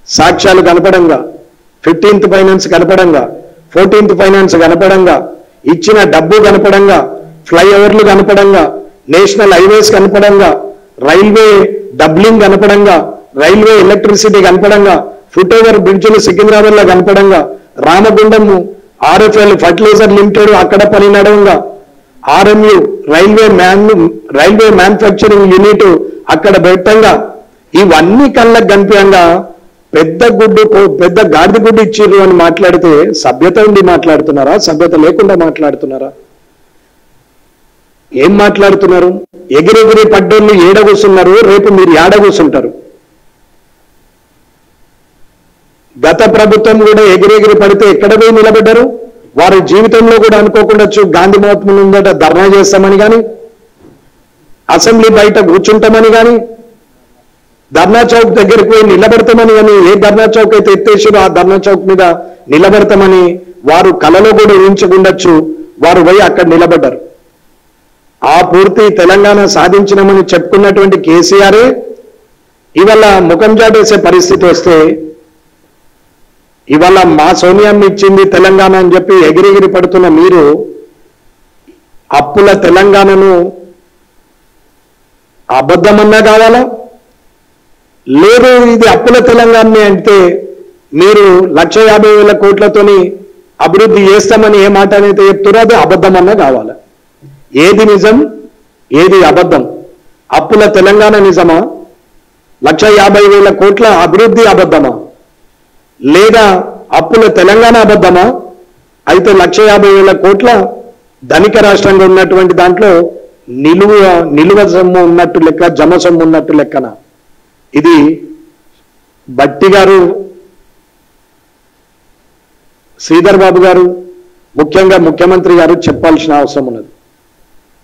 సాక్ష్యాలు కనపడంగా fifteenth finance కనపడంగా ఫోర్టీన్త్ ఫైనాన్స్ కనపడంగా ఇచ్చిన డబ్బు కనపడంగా ఫ్లైఓవర్లు కనపడంగా నేషనల్ హైవేస్ కనపడంగా రైల్వే డబ్లింగ్ కనపడంగా రైల్వే ఎలక్ట్రిసిటీ కనపడంగా ఫుట్ ఓవర్ బ్రిడ్జ్లు సికింద్రాబాద్ లో కనపడంగా రామగుండము ఆర్ఎఫ్ఎల్ ఫర్టిలైజర్ లిమిటెడ్ అక్కడ పని నడవంగా RMU railway man railway manufacturing unit అక్కడ పెట్టంగా ఇవన్నీ కళ్ళకు కనిపించగా పెద్ద గుడ్డు కో- పెద్ద గాడిద గుడ్డు ఇచ్చిర్రు అని మాట్లాడితే సభ్యత ఉండి మాట్లాడుతున్నారా సభ్యత లేకుండా మాట్లాడుతున్నారా ఏం మాట్లాడుతున్నారు ఎగిరెగిరి పడ్డోళ్ళు ఏడ కూర్చున్నారు రేపు మీరు ఏడ కూర్చుంటారు గత ప్రభుత్వం కూడా ఎగిరెగిరి పడితే ఎక్కడ పోయి నిలబడ్డారు వారి జీవితంలో కూడా అనుకోకుండా చూ- గాంధీ మహాత్మ ముందట ధర్నా చేస్తామని కానీ అసెంబ్లీ బయట కూర్చుంటామని కానీ ధర్నా చౌక్ దగ్గరికి పోయి నిలబడతామని కానీ ఏ ధర్నా చౌక్ అయితే ఎత్తేసారో ఆ ధర్నా చౌక్ మీద నిలబడతామని వారు కలలో కూడా ఊహించకుండొచ్చు వారు పోయి అక్కడ నిలబడ్డారు ఆ పూర్తి తెలంగాణ సాధించినామని చెప్పుకున్నటువంటి కేసీఆర్ ఇవాళ ముఖం చాటేసే పరిస్థితి వస్తే ఇవాళ మా సోనియాన్ని ఇచ్చింది తెలంగాణ అని చెప్పి ఎగిరెగిరి పడుతున్న మీరు అప్పుల తెలంగాణను అబద్ధమన్నా కావాలా లేదు ఇది అప్పుల తెలంగాణనే అంటే మీరు లక్ష యాభై వేల కోట్లతోని అభివృద్ధి చేస్తామని ఏ మాట అయితే చెప్తారో అది అబద్ధమన్నా కావాలా ఏది నిజం ఏది అబద్ధం అప్పుల తెలంగాణ నిజమా లక్ష యాభై వేల కోట్ల అభివృద్ధి అబద్ధమా లేదా అప్పుల తెలంగాణ అబద్ధమా అయితే లక్ష యాభై వేల కోట్ల ధనిక రాష్ట్రంగా ఉన్నటువంటి దాంట్లో నిలువ నిలువ సొమ్ము ఉన్నట్టు లెక్క జమ సొమ్ము ఉన్నట్టు లెక్కన ఇది బట్టి గారు శ్రీధర్ బాబు గారు ముఖ్యంగా ముఖ్యమంత్రి గారు చెప్పాల్సిన అవసరం ఉన్నది